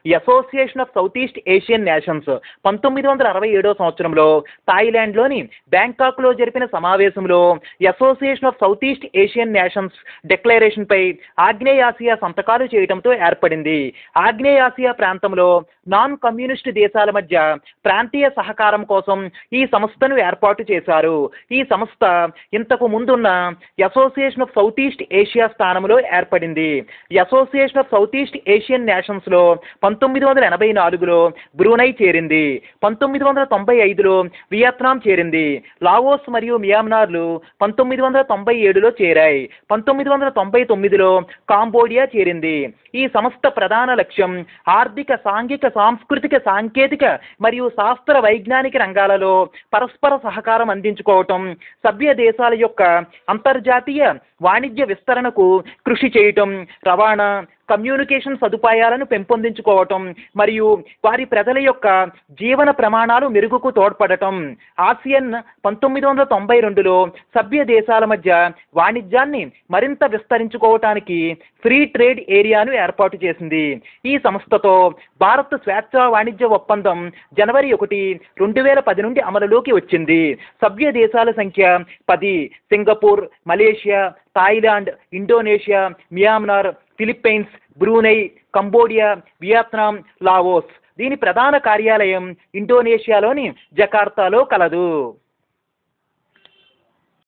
association of south east Asian nations పంతొమ్మిది వందల అరవై ఏడో సంవత్సరంలో థాయిలాండ్లోని బ్యాంకాక్లో జరిపిన సమావేశంలో association of south east Asian nations డిక్లరేషన్పై ఆగ్నేయాసియా సంతకాలు చేయడంతో ఏర్పడింది ఆగ్నేయాసియా ప్రాంతంలో నాన్ కమ్యూనిస్ట్ దేశాల మధ్య ప్రాంతీయ సహకారం కోసం ఈ సంస్థను ఏర్పాటు చేశారు ఈ సంస్థ ఇంతకు ముందున్న association of south east Asia స్థానంలో ఏర్పడింది association of south east Asian నేషన్స్లో పంతొమ్మిది వందల ఎనభై నాలుగులో బ్రూనై చేరింది పంతొమ్మిది వందల తొంభై ఐదులో వియత్నాం చేరింది లావోస్ మరియు మియాన్మార్లు పంతొమ్మిది వందల తొంభై ఏడులో చేరాయి పంతొమ్మిది వందల తొంభై తొమ్మిదిలో కాంబోడియా చేరింది ఈ సంస్థ ప్రధాన లక్ష్యం ఆర్థిక సాంఘిక సాంస్కృతిక సాంకేతిక మరియు శాస్త్ర వైజ్ఞానిక రంగాలలో పరస్పర సహకారం అందించుకోవటం సభ్య దేశాల యొక్క అంతర్జాతీయ వాణిజ్య విస్తరణకు కృషి చేయటం రవాణా కమ్యూనికేషన్ సదుపాయాలను పెంపొందించుకోవటం మరియు వారి ప్రజల యొక్క జీవన ప్రమాణాలు మెరుగుకు తోడ్పడటం ఆసియన్ పంతొమ్మిది వందల తొంభై రెండులో సభ్య దేశాల మధ్య వాణిజ్యాన్ని మరింత విస్తరించుకోవటానికి ఫ్రీ ట్రేడ్ ఏరియాను ఏర్పాటు చేసింది ఈ సంస్థతో భారత్ స్వేచ్ఛా వాణిజ్య ఒప్పందం జనవరి ఒకటి రెండు వేల పది నుండి అమలులోకి వచ్చింది సభ్య దేశాల సంఖ్య పది Singapore Malaysia Thailand Indonesia Myanmar Philippines Brunei Cambodia Vietnam Laos దీని ప్రధాన కార్యాలయం ఇండోనేషియాలోని జకార్తాలో కలదు